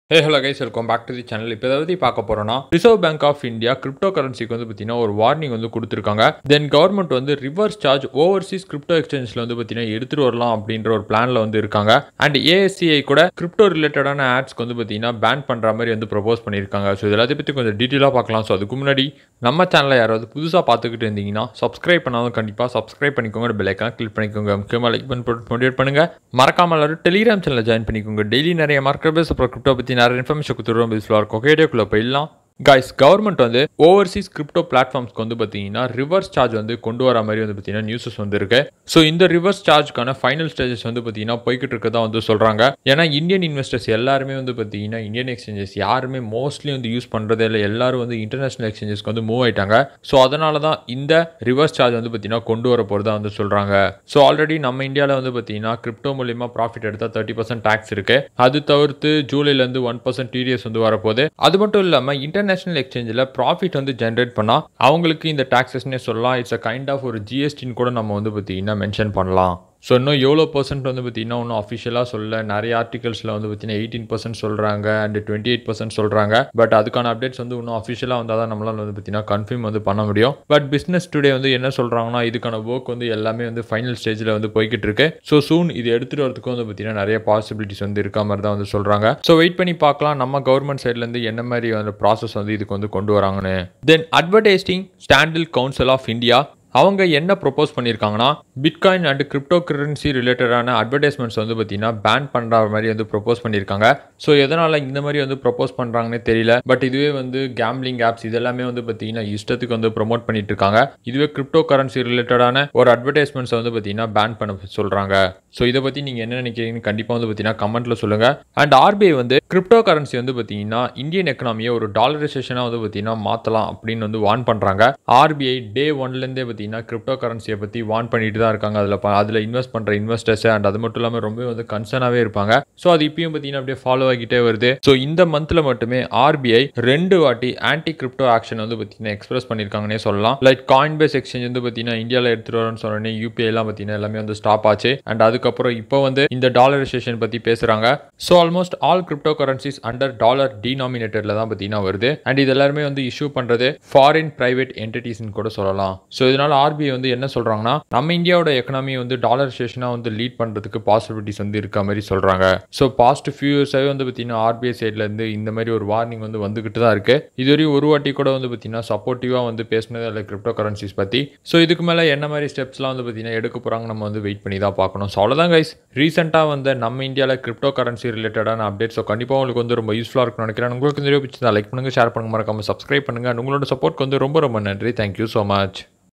hey hello guys welcome back to the channel இப்போ எதை பற்றி பார்க்க போகிறோம்னா reserve bank of India crypto கரன்சிக்கு வந்து பார்த்தீங்கன்னா ஒரு வார்னிங் வந்து கொடுத்துருக்காங்க தென் கவர்மெண்ட் வந்து ரிவர்ஸ் சார்ஜ் ஓவர்சீஸ் கிரிப்டோ எக்ஸ்சேஞ்சில் வந்து பார்த்தீங்கன்னா எடுத்துகிட்டு வரலாம் அப்படின்ற ஒரு பிளானில் வந்து இருக்காங்க அண்ட் ஏஎஸ்சிஐ கூட கிரிப்டோ ரிலேட்டடான ஆட்ஸ்க்கு வந்து பார்த்தீங்கன்னா பேன் பண்ணுற மாதிரி வந்து ப்ரொபோஸ் பண்ணியிருக்காங்க ஸோ இது எல்லாத்தையும் பற்றி கொஞ்சம் டீட்டெயிலாக பார்க்கலாம் ஸோ அதுக்கு முன்னாடி நம்ம சேனலை யாராவது புதுசாக பார்த்துக்கிட்டு இருந்தீங்கன்னா சப்ஸ்கிரைப் பண்ணாலும் கண்டிப்பாக சப்ஸ்கிரைப் பண்ணிக்கோங்க பெல் ஐக்கான் கிளிக் பண்ணிக்கோங்க முக்கியமாக லைக் பண்ணி போட்டு மோட்டிவேட் பண்ணுங்க மறக்காம எல்லாரும் டெலிகிராம் சேனலில் ஜாயின் பண்ணிக்கோங்க டெய்லி நிறைய மார்க்கெட் பேஸ் அப்புறம் கிரிப்டோ பற்றி நிறைய இன்ஃபர்மேஷன் கொடுத்துருவோம் பிஸ்லாக இருக்கும் கேடியோக்குள்ளே போயிடலாம் கைஸ் கவர்மெண்ட் வந்து ஓவர்சீஸ் கிரிப்டோ பிளாட்ஃபார்ம்ஸ்க்கு வந்து பார்த்தீங்கன்னா ரிவர்ஸ் சார்ஜ் வந்து கொண்டு வர மாதிரி வந்து பார்த்தீங்கன்னா நியூஸஸ் வந்து இருக்கு ஸோ இந்த ரிவர்ஸ் சார்ஜ்க்கான ஃபைனல் ஸ்டேஜஸ் வந்து பார்த்தீங்கன்னா போய்கிட்டு இருக்கதா வந்து சொல்கிறாங்க ஏன்னா இந்தியன் இன்வெஸ்டர்ஸ் எல்லாருமே வந்து பார்த்தீங்கன்னா இந்தியன் எக்ஸ்சேஞ்சஸ் யாருமே மோஸ்ட்லி வந்து யூஸ் பண்ணுறதே இல்லை எல்லாரும் வந்து இன்டர்நேஷனல் எக்ஸ்சேஞ்சஸ்க்கு வந்து மூவ் ஆயிட்டாங்க ஸோ அதனால தான் இந்த ரிவர்ஸ் சார்ஜ் வந்து பார்த்தீங்கன்னா கொண்டு வர போகிறதா வந்து சொல்கிறாங்க ஸோ ஆல்ரெடி நம்ம இந்தியாவில் வந்து பார்த்தீங்கன்னா கிரிப்டோ மூலியமாக ப்ராஃபிட் எடுத்தால் தேர்ட்டி பர்சன்ட் டேக்ஸ் இருக்கு அது தவிர்த்து ஜூலைலேருந்து ஒன் பர்சன்ட் டிடிஎஸ் வந்து வரப்போகுது அது மட்டும் இல்லாமல் இன்டர்நேஷனல் எக்ஸ்சேஞ்சில் ப்ராஃபிட் வந்து ஜென்ரேட் பண்ணால் அவங்களுக்கு இந்த டாக்ஸஸ்னே சொல்லலாம் இட்ஸ் அ கைண்ட் ஆஃப் ஒரு ஜிஎஸ்டின்னு கூட நம்ம வந்து பார்த்தீங்கன்னா மென்ஷன் பண்ணலாம் ஸோ இன்னும் எவ்வளோ பர்சன்ட் வந்து பார்த்தீங்கன்னா இன்னும் அஃபிஷியலாக சொல்ல நிறைய ஆர்டிகல்ஸில் வந்து பார்த்தீங்கன்னா எயிட்டீன் பர்சன்ட் சொல்கிறாங்க அண்ட் டுவெண்ட்டி எயிட் பர்சன்ட் சொல்கிறாங்க பட் அதுக்கான அப்டேட்ஸ் வந்து இன்னும் அஃபிஷியலாக வந்தால் தான் நம்மளால் வந்து பார்த்தீங்கன்னா கன்ஃபார்ம் வந்து பண்ண முடியும் பட் பிஸ்னஸ் டுடே வந்து என்ன சொல்கிறாங்கன்னா இதுக்கான ஒர்க் வந்து எல்லாமே வந்து ஃபைனல் ஸ்டேஜில் வந்து போய்கிட்டு இருக்கு ஸோ சூன் இது எடுத்துகிட்டு வரதுக்கும் வந்து பார்த்தீங்கன்னா நிறைய பாசிபிலிட்டிஸ் வந்து இருக்க மாதிரி தான் வந்து சொல்கிறாங்க ஸோ வெயிட் பண்ணி பார்க்கலாம் நம்ம கவர்மெண்ட் சைட்லேருந்து என்ன மாதிரி வந்து ப்ராசஸ் வந்து இதுக்கு வந்து கொண்டு வராங்கன்னு தென் அட்வர்டைஸ்டிங் ஸ்டாண்டில் கவுன்சில் ஆஃப் இந்தியா அவங்க என்ன ப்ரொப்போஸ் பண்ணியிருக்காங்கன்னா பிட்காயின் அண்ட் கிரிப்டோ கரன்சி ரிலேட்டடான அட்வர்டைஸ்மெண்ட்ஸ் வந்து பார்த்தீங்கன்னா பேன் பண்ணுற மாதிரி வந்து ப்ரொப்போஸ் பண்ணியிருக்காங்க ஸோ எதனால் இந்த மாதிரி வந்து ப்ரொப்போஸ் பண்ணுறாங்கன்னே தெரியல பட் இதுவே வந்து கேம்லிங் ஆப்ஸ் இதெல்லாமே வந்து பார்த்தீங்கன்னா இஷ்டத்துக்கு வந்து ப்ரொமோட் பண்ணிட்டு இருக்காங்க இதுவே கிரிப்டோ கரன்சி ரிலேட்டடான ஒரு அட்வர்டைஸ்மெண்ட்ஸ் வந்து பார்த்தீங்கன்னா பேன் பண்ண சொல்கிறாங்க ஸோ இதை பற்றி நீங்கள் என்ன நினைக்கிறீங்கன்னு கண்டிப்பாக வந்து பார்த்தீங்கன்னா கமெண்ட்டில் சொல்லுங்கள் அண்ட் ஆர்பிஐ வந்து கிரிப்டோ கரன்சி வந்து பார்த்தீங்கன்னா இந்தியன் எக்கனாமியை ஒரு டாலரைசேஷனாக வந்து பார்த்தீங்கன்னா மாற்றலாம் அப்படின்னு வந்து வார்ன் பண்ணுறாங்க ஆர்பிஐ டே ஒன்லேருந்தே பார்த்தீங்கன்னா கிரிப்டோ கரன்சியை பற்றி வார்ன் பண்ணிட்டு தான் இருக்காங்க அதில் அதில் இன்வெஸ்ட் பண்ணுற இன்வெஸ்டர்ஸ் அண்ட் அது மட்டும் இல்லாமல் ரொம்ப வந்து கன்சர்னாகவே இருப்பாங்க ஸோ அது இப்பயும் பார்த்தீங்கன்னா அப்படியே ஃபாலோ ஆகிட்டே வருது ஸோ இந்த மந்தில் மட்டுமே ஆர்பிஐ ரெண்டு வாட்டி ஆன்டி கிரிப்டோ ஆக்ஷன் வந்து பார்த்தீங்கன்னா எக்ஸ்பிரஸ் பண்ணியிருக்காங்கன்னே சொல்லலாம் லைக் காயின் பேஸ் எக்ஸ்சேஞ்ச் வந்து பார்த்தீங்கன்னா இந்தியாவில் எடுத்துகிட்டு வரணும்னு சொன்னோடனே யூபிஐலாம் பார்த்தீங்கன்னா எல்லாமே வந்து ஸ்டாப் ஆச்சு அண்ட் அதுக்கப்புறம் இப்போ வந்து இந்த டாலரைசேஷன் பற்றி பேசுகிறாங்க so almost all cryptocurrencies under dollar டினாமினேட்டரில் தான் பார்த்தீங்கன்னா வருது அண்ட் இது எல்லாருமே வந்து இஷ்யூ பண்ணுறது ஃபாரின் பிரைவேட் என்டிட்டிஸ்னு கூட சொல்லலாம் ஸோ இதனால் ஆர்பிஐ வந்து என்ன சொல்கிறாங்கன்னா நம்ம இந்தியாவோட எக்கனாமி வந்து டாலரைசேஷனாக வந்து லீட் பண்ணுறதுக்கு பாசிபிலிட்டிஸ் வந்து இருக்க மாதிரி சொல்கிறாங்க ஸோ பாஸ்ட் ஃபியூ இயர்ஸாகவே வந்து பார்த்தீங்கன்னா ஆர்பிஐ சைட்லேருந்து இந்த மாதிரி ஒரு வார்னிங் வந்து வந்துக்கிட்டு தான் இருக்குது இதுவரையும் ஒரு வாட்டி கூட வந்து பார்த்தீங்கன்னா சப்போர்ட்டிவாக வந்து பேசினது இல்லை கிரிப்டோ கரன்சிஸ் பற்றி ஸோ இதுக்கு மேலே என்ன மாதிரி ஸ்டெப்ஸ்லாம் வந்து பார்த்தீங்கன்னா எடுக்க போகிறாங்க நம்ம வந்து வெயிட் பண்ணி தான் பார்க்கணும் ஸோ அவ்வளோதான் கைஸ் ரீசெண்டாக வந்து நம்ம இந்தியாவில் கிரிப்டோ கரன்சி ரிலேட்டடான அப்டேட் ஸோ கண்டிப்பாக உங்களுக்கு வந்து ரொம்ப யூஸ்ஃபுல்லாக இருக்கும்னு நினைக்கிறேன் உங்களுக்கு இந்த வீடியோ பிடிச்சிருந்தா லைக் பண்ணுங்கள் ஷேர் பண்ணுங்கள் மறக்காமல் சப்ஸ்கிரைப் பண்ணுங்கள் உங்களோட சப்போர்ட்க்கு வந்து ரொம்ப ரொம்ப நன்றி தேங்க்யூ ஸோ மச்